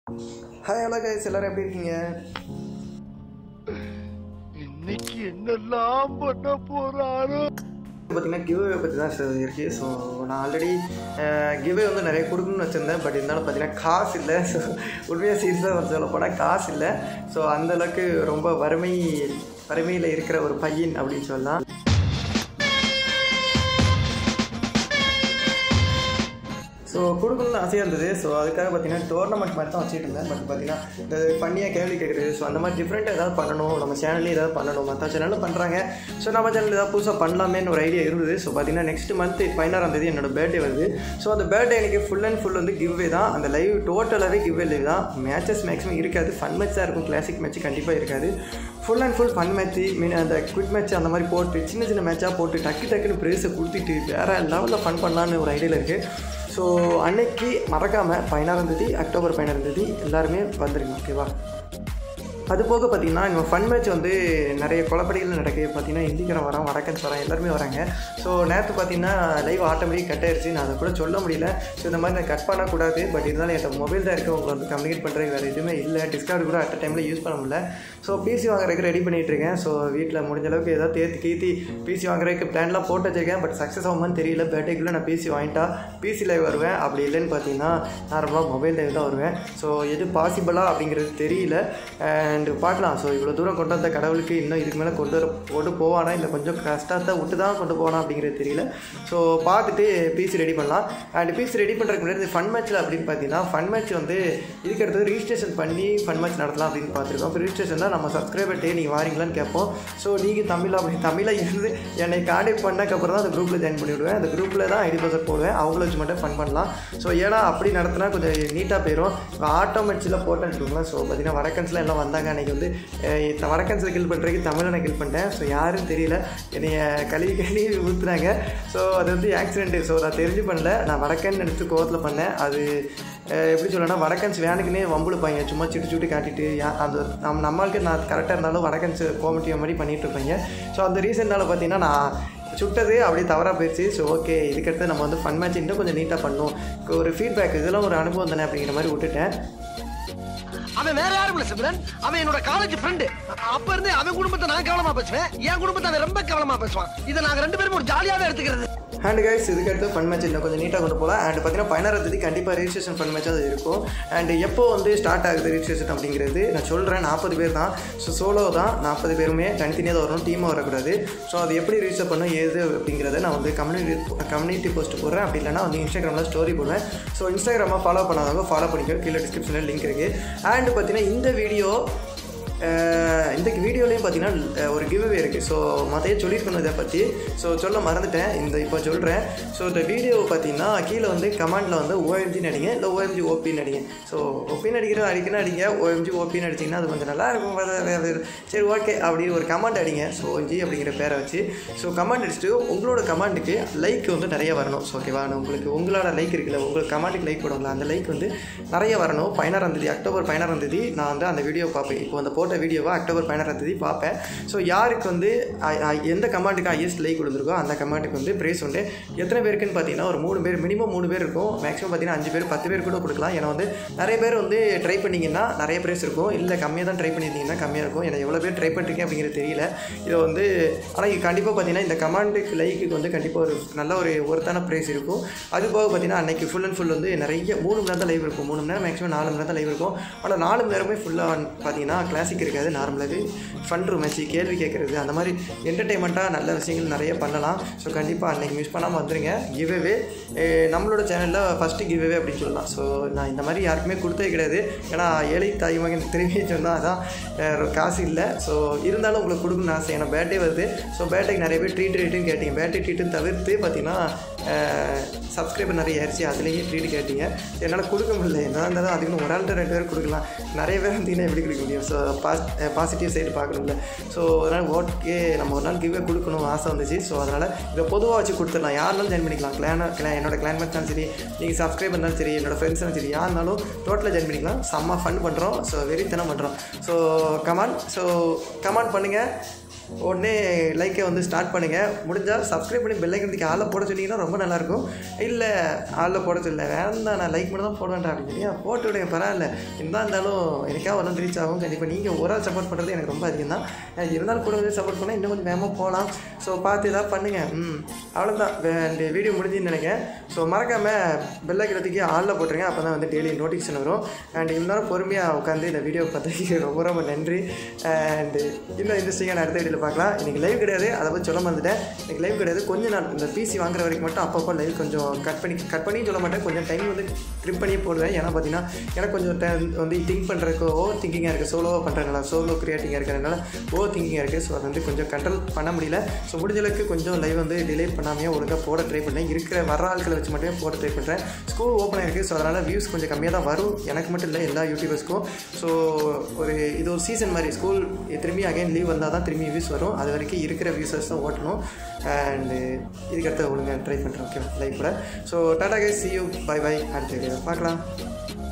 Hi hello guys எல்லாரும் எப்படி இருக்கீங்க இன்னைக்கு என்னெல்லாம் பண்ண போறாரோ பார்த்தீங்கன்னா கிவ்அவே பற்றி தான் சார் இருக்குது ஸோ நான் ஆல்ரெடி கிவ்வே வந்து நிறைய கொடுக்கணும்னு வச்சுருந்தேன் பட் இருந்தாலும் பார்த்தீங்கன்னா காசு இல்லை ஸோ உண்மையாக சீரியஸாக சொல்ல போனால் காசு இல்லை ஸோ அந்தளவுக்கு ரொம்ப வறுமை வறுமையில் இருக்கிற ஒரு பையன் அப்படின்னு சொல்லலாம் ஸோ கொடுக்கணும்னு ஆசையாக இருந்தது ஸோ அதுக்காக பார்த்தீங்கன்னா டோர்னமெண்ட் மாதிரி தான் வச்சுட்டு இருந்தேன் பட் பார்த்தீங்கன்னா இந்த பண்ணியாக கேள்வி கேட்குறது ஸோ அந்த மாதிரி டிஃப்ரெண்ட்டாக ஏதாவது பண்ணணும் நம்ம சேனல்லே ஏதாவது பண்ணணும் மற்ற சேனலும் பண்ணுறாங்க ஸோ நம்ம சேனல் ஏதாவது புதுசாக பண்ணலாமேன்னு ஒரு ஐடியா இருந்தது ஸோ பார்த்தீங்கன்னா நெக்ஸ்ட் மந்த் பதினாறாம் தேதி என்னோட பர்த்டே வருது ஸோ அந்த பர்த்டே எனக்கு ஃபுல் அண்ட் ஃபுல் வந்து கிவ்வே தான் அந்த லைவ் டோட்டலாகவே கிவ்வே லைவ் தான் மேட்சஸ் மேக்ஸிமம் இருக்காது ஃபன் மேட்ச் தான் இருக்கும் கிளாசிக் மேட்ச் கண்டிப்பாக இருக்காது full and full fun match mean அந்த குவிக் மேட்ச் அந்த மாதிரி போட்டு சின்ன சின்ன மேட்சாக போட்டு டக்கு டக்குன்னு ப்ரைஸை கொடுத்துட்டு வேறு லெவலில் ஃபன் பண்ணலான்னு ஒரு ஐடியாவில் இருக்குது ஸோ அன்னைக்கு மறக்காமல் பதினாறாம் தேதி அக்டோபர் பதினாறாம் தேதி எல்லாருமே வந்துருங்க ஓகேவா அது போக பார்த்தீங்கன்னா நம்ம ஃபன் மேட்ச் வந்து நிறைய குழப்படிகள் நடக்குது பார்த்தீங்கன்னா இந்திக்காரன் வரான் வடக்கன்ஸ் வரான் எல்லாருமே வராங்க ஸோ நேற்று பார்த்தீங்கன்னா லைவ் ஆட்டோமேட்டிக் கட் ஆயிடுச்சு நான் அதை கூட சொல்ல முடியல ஸோ இந்த மாதிரி நான் கட் பண்ணக்கூடாது பட் இருந்தாலும் என்கிட்ட மொபைல் தான் இருக்குது உங்களை வந்து கம்யூனிகேட் பண்ணுறது வேறு எதுவுமே இல்லை டிஸ்கவுண்ட் கூட அட் டைமில் யூஸ் பண்ண முடியல ஸோ பிசி வாங்குறதுக்கு ரெடி பண்ணிகிட்டு இருக்கேன் ஸோ வீட்டில் முடிஞ்ச அளவுக்கு ஏதாவது தேர்த்து கீத்தி பிசி வாங்குறதுக்கு பிளான்லாம் போட்டு வச்சிருக்கேன் பட் சக்ஸஸ் ஆகுமான்னு தெரியல பர்த்டேக்குள்ளே நான் பிசி வாங்கிட்டா பிசி லைவ் வருவேன் அப்படி இல்லைன்னு பார்த்தீங்கன்னா நார்மலாக மொபைல் லைவ் தான் வருவேன் ஸோ எது பாசிபிளா அப்படிங்கிறது தெரியல அண்ட் பார்க்கலாம் ஸோ இவ்வளோ தூரம் கொண்டு வந்த கடவுளுக்கு இன்னும் இதுக்கு மேலே கொண்டு வர கொண்டு போவானா இல்லை கொஞ்சம் கஷ்டத்தை விட்டு தான் கொண்டு போவானா அப்படிங்கிறது தெரியல ஸோ பார்த்துட்டு பிசி ரெடி பண்ணலாம் அண்ட் பிசி ரெடி பண்ணுறதுக்கு முன்னாடி ஃபன் மேட்ச்சில் அப்படின்னு பார்த்தீங்கன்னா ஃபன் மேட்ச் வந்து இதுக்கு அடுத்தது ரிஜிஸ்ட்ரேஷன் பண்ணி ஃபன் மேட்ச் நடத்தலாம் அப்படின்னு பார்த்துருக்கோம் இப்போ ரிஜிஸ்ட்ரேஷன் தான் நம்ம சப்ஸ்கிரைபர்ட்டே நீங்கள் வாரீங்களான்னு கேட்போம் ஸோ நீங்கள் தமிழ் அப்படி தமிழில் இருந்து என்னை கான்டெக்ட் பண்ணக்கப்புறம் தான் அந்த குரூப்பில் ஜாயின் பண்ணி விடுவேன் அந்த குரூப்பில் தான் ஐடி பாஸ்வேர்ட் போடுவேன் அவங்கள வச்சு மட்டும் ஃபன் பண்ணலாம் ஸோ ஏன்னா அப்படி நடத்தினா கொஞ்சம் நீட்டாக போயிடும் இப்போ ஆட்டோ மேட்ச்சில் போட்டேன்னு வச்சுக்கோங்களேன் ஸோ பார்த்தீங்கன்னா வடக்கன்ஸில் எல்லாம் வந்தாங்க அன்றைக்கி வந்து அஹ் வடக்கன்ஸில் கில் பண்ணுறதுக்கு தமிழை நான் கில் பண்ணிட்டேன் ஸோ யாரும் தெரியல என்னைய கழுவி கழுவி ஊற்றுனாங்க ஸோ அது வந்து ஆக்சிடென்ட்டு ஸோ நான் தெரிஞ்சு பண்ணல நான் வடக்கன் எடுத்து கோவத்தில் பண்ணேன் அது அஹ் எப்படி சொல்லணும்னா வடக்கன்ஸ் வேனுக்குன்னே வம்புழுப்பாங்க சும்மா சிட்டு சுட்டு காட்டிட்டு யா அந்த நம்ம நம்மளுக்கு நான் கரெக்டாக இருந்தாலும் வடக்கன்ஸ் கோமட்டிய மாதிரி பண்ணிகிட்டு இருப்பாங்க ஸோ அந்த ரீசன்னால பார்த்தீங்கன்னா நான் சுட்டது அப்படியே தவறாக போயிடுச்சு ஸோ ஓகே இதுக்கடுத்து நம்ம வந்து ஃபன் மேட்ச் இன்னும் கொஞ்சம் நீட்டாக பண்ணணும் ஒரு ஃபீட்பேக் இதெல்லாம் ஒரு அனுபவம் தானே அப்படிங்கிற மாதிரி விட்டுட்டேன் அவன் வேற யாரும் இல்ல சிம்ரன் அவன் என்னோட காலேஜ் ஃப்ரெண்டு அப்ப இருந்து அவன் குடும்பத்தை நான் கவனமா பேசுவேன் என் குடும்பத்தை அவன் ரொம்ப கவனமா பேசுவான் இதை நாங்க ரெண்டு பேரும் ஒரு ஜாலியாவே எடுத்துக்கிறது அண்ட் கைஸ் இதுக்கடுத்து ஃபன் மேட்ச் இன்னும் கொஞ்சம் நீட்டாக கொண்டு போகலாம் அண்ட் பார்த்தீங்கன்னா பதினாறாம் தேதி கண்டிப்பாக ரிஜிஸ்ட்ரேஷன் ஃபன் மேட்ச் அது இருக்கும் அண்ட் எப்போ வந்து ஸ்டார்ட் ஆகுது ரிஜிஸ்ட்ரேஷன் அப்படிங்கிறது நான் சொல்கிறேன் நாற்பது பேர் தான் ஸோ சோலோ தான் நாற்பது பேருமே தனித்தனியாக தான் வரணும் டீமாக வரக்கூடாது ஸோ அது எப்படி ரிஜிஸ்டர் பண்ணும் ஏது அப்படிங்கிறத நான் வந்து கம்யூனிட்டி கம்யூனிட்டி போஸ்ட் போடுறேன் அப்படி இல்லைனா வந்து இன்ஸ்டாகிராமில் ஸ்டோரி போடுவேன் ஸோ இன்ஸ்டாகிராமை ஃபாலோ பண்ணாதவங்க ஃபாலோ பண்ணிக்க கீழே டிஸ்கிரிப்ஷனில் லிங்க் இருக்குது அண்ட் பார்த்தீங்கன்னா இந்த வீடியோ அஹ் இந்த வீடியோலையும் பார்த்தீங்கன்னா அஹ் ஒரு கிவ்அவே இருக்குது ஸோ மற்றைய சொல்லியிருக்கணும் இதை பற்றி ஸோ சொல்ல மறந்துட்டேன் இந்த இப்போ சொல்கிறேன் ஸோ இந்த வீடியோ பார்த்தீங்கன்னா கீழே வந்து கமெண்டில் வந்து ஓஎம்ஜின்னு அடிங்க இல்லை ஓஎம்ஜி ஓபின்னு அடிங்க ஸோ ஓபின்னு அடிக்கிற அடிக்கணும் அடிங்க ஓஎம்ஜி ஓபின்னு அடிச்சிங்கன்னா அது கொஞ்சம் நல்லா இருக்கும் வேற- வேற- வேற. சரி ஓகே அப்படி ஒரு கமெண்ட் அடிங்க ஸோ ஓஎம்ஜி அப்படிங்கிற பேரை வச்சு ஸோ கமெண்ட் அடிச்சுட்டு உங்களோட கமெண்ட்டுக்கு லைக் வந்து நிறைய வரணும் ஸோ ஓகேவா நான் உங்களுக்கு உங்களோட லைக் இருக்குல்ல உங்களுக்கு கமெண்ட்டுக்கு லைக் போடுங்களா அந்த லைக் வந்து நிறைய வரணும் பதினாறாம் தேதி அக்டோபர் பதினாறாம் தேதி நான் வந்து அந்த வீடியோ பார்ப்பேன் இப்போ அந்த போட்ட வீடியோவை அக்டோபர் பதினாறாம் தேதி பார்ப்பேன் ஸோ யாருக்கு வந்து அ- அ- எந்த கமெண்ட்டுக்கு ஹையஸ்ட் லைக் கொடுத்துருக்கோ அந்த கமெண்ட்டுக்கு வந்து ப்ரைஸ் உண்டு எத்தனை பேருக்குன்னு பார்த்தீங்கன்னா ஒரு மூணு பேர் மினிமம் மூணு பேர் இருக்கும் மேக்ஸிமம் பார்த்தீங்கன்னா அஞ்சு பேர் பத்து பேர் கூட கொடுக்கலாம் ஏன்னா வந்து நிறைய பேர் வந்து ட்ரை பண்ணிங்கன்னா நிறைய ப்ரைஸ் இருக்கும் இல்லை கம்மியாக தான் ட்ரை பண்ணியிருந்தீங்கன்னா கம்மியாக இருக்கும் ஏன்னா எவ்வளோ பேர் ட்ரை பண்ணிருக்கீங்க அப்படிங்கிறது தெரியல இதை வந்து ஆனால் இது கண்டிப்பாக பார்த்தீங்கன்னா இந்த கமாண்டுக்கு லைக்கு வந்து கண்டிப்பாக ஒரு நல்ல ஒரு ஒருத்தான ப்ரைஸ் இருக்கும் அது போக பார்த்தீங்கன்னா அன்னைக்கு ஃபுல் அண்ட் ஃபுல் வந்து நிறைய மூணு மணி நேரம் தான் லைவ் இருக்கும் மூணு மணி நேரம் மேக்ஸிமம் நாலு மணி நேரம் தான் லைவ் இருக்கும் ஆனால் நாலு மணி நேரமே ஃபுல்லாக பார்த்தீங்கன்னா கிளாசிக் இருக்காது நார்மலாக ஃபன் ரூம் வச்சு கேள்வி கேட்குறது அந்த மாதிரி என்டர்டெயின்மெண்ட்டாக நல்ல விஷயங்கள் நிறைய பண்ணலாம் ஸோ கண்டிப்பாக அன்னைக்கு மிஸ் பண்ணாமல் வந்துருங்க கிவ்அவே நம்மளோட சேனலில் ஃபஸ்ட்டு கிவ்அவே அப்படின்னு சொல்லலாம் ஸோ நான் இந்த மாதிரி யாருக்குமே கொடுத்தே கிடையாது ஏன்னா ஏழை தாய் மகன் திரும்பி சொன்னால் அதான் அஹ், காசு இல்லை ஸோ இருந்தாலும் உங்களுக்கு கொடுக்கணும்னு ஆசை ஏன்னா பேட்டே வருது ஸோ பேட்டைக்கு நிறைய பேர் ட்ரீட் ட்ரீட்டுன்னு கேட்டீங்க பேட்டை ட்ரீட்டுன்னு தவிர்த்து பார்த்தீங்கன்னா சப்ஸ்கிரைபர் நிறைய ஆயிடுச்சு அதுலேயே ட்ரீட் கேட்டீங்க என்னால் கொடுக்க முடியல என்ன இருந்தாலும் அதுக்குன்னு ஒரு ஆள்கிட்ட ரெண்டு பேர் கொடுக்கலாம் நிறைய பேர் வந்தீங்கன்னா எப்படி கொடுக்க முடியும் ஸோ பாஸ் பாசிட்டிவ் சைடு பார்க்கணும்ல ஸோ அதனால் ஓகே நம்ம ஒரு நாள் கிவ்வே கொடுக்கணும் ஆசை வந்துச்சு ஸோ அதனால் இதை பொதுவாக வச்சு கொடுத்துடலாம் யாருனாலும் ஜாயின் பண்ணிக்கலாம் கிளான கிளா என்னோட கிளான் இருந்தாலும் சரி நீங்கள் சப்ஸ்கிரைப் இருந்தாலும் சரி என்னோட ஃப்ரெண்ட்ஸ் இருந்தாலும் சரி யாருனாலும் டோட்டலாக ஜாயின் பண்ணிக்கலாம் செம்ம ஃபன் பண்ணுறோம் ஸோ வெறித்தனம் பண்ணுறோம் ஸோ கமான் ஸோ கமாண்ட் பண்ணுங்கள் உடனே லைக்கை வந்து ஸ்டார்ட் பண்ணுங்கள் முடிஞ்சால் சப்ஸ்கிரைப் பண்ணி பெல்லைக்கனுக்கு ஆளில் போட சொன்னீங்கன்னா ரொம்ப நல்லாயிருக்கும் இல்லை ஆளில் போட சொல்ல வேண்டாம் நான் லைக் மட்டும் தான் போடுவேன்டா அப்படின்னு ஏன் போட்டு விடுங்க பரவாயில்ல என்ன இருந்தாலும் எனக்காக ஒன்றும் ரீச் ஆகும் கண்டிப்பாக நீங்கள் ஒரு ஆள் சப்போர்ட் பண்ணுறது எனக்கு ரொம்ப அதிகம் தான் அஹ் இருந்தாலும் கூட வந்து சப்போர்ட் பண்ணால் இன்னும் கொஞ்சம் வேகமாக போகலாம் ஸோ பார்த்து ஏதாவது பண்ணுங்கள் ம் அவ்வளோதான் இந்த வீடியோ முடிஞ்சுன்னு நினைக்கிறேன் ஸோ மறக்காமல் பெல்லைக்கிறதுக்கு ஆளில் போட்டுருங்க அப்போ தான் வந்து டெய்லி நோட்டிஃபிகேஷன் வரும் அண்ட் இருந்தாலும் பொறுமையாக உட்காந்து இந்த வீடியோ பார்த்ததுக்கு ரொம்ப ரொம்ப நன்றி அண்ட் இன்னும் இன்ட்ரெஸ்டிங்காக அடுத்த வீடியோவில் பார்க்கலாம் இன்றைக்கி லைவ் கிடையாது அதை பற்றி சொல்ல மறந்துட்டேன் இன்றைக்கி லைவ் கிடையாது கொஞ்ச நாள் இந்த பிசி வாங்குற வரைக்கும் மட்டும் அப்பப்போ லைவ் கொஞ்சம் கட் பண்ணி கட் பண்ணி சொல்ல மாட்டேன் கொஞ்சம் டைம் வந்து ட்ரிப் பண்ணி போடுவேன் ஏன்னா பார்த்தீங்கன்னா எனக்கு கொஞ்சம் டைம் வந்து திங்க் பண்ணுறதுக்கு ஓவர் திங்கிங்காக இருக்குது சோலோவாக பண்ணுறதுனால சோலோ க்ரியேட்டிங்காக இருக்கிறதுனால ஓவர் திங்கிங்காக இருக்குது ஸோ அதை வந்து கொஞ்சம் கண்ட்ரோல் பண்ண முடியல ஸோ முடிஞ்ச அளவுக்கு கொஞ்சம் லைவ் வந்து டிலே பண்ணாமையே ஒழுங்காக போட ட்ரை பண்ணேன் இருக்கிற வர ஆட்களை வச்சு மட்டுமே போட ட்ரை பண்ணுறேன் ஸ்கூல் ஓப்பன் ஆயிருக்கு ஸோ அதனால் வியூஸ் கொஞ்சம் கம்மியாக தான் வரும் எனக்கு மட்டும் இல்லை எல்லா யூடியூபர்ஸ்க்கும் ஸோ ஒரு இது ஒரு சீசன் மாதிரி ஸ்கூல் திரும்பி அகைன் லீவ் வந்தால் தான் திரும்பி வியூஸ் வரும் அது வரைக்கும் இருக்கிற வியூஸர்ஸ் தான் ஓட்டணும் அண்டு இதுக்கடுத்து ஒழுங்காக ட்ரை பண்ணுறேன் ஓகே லைஃப் கூட so tata guys see you bye bye அடுத்த வீடியோ பார்க்கலாம்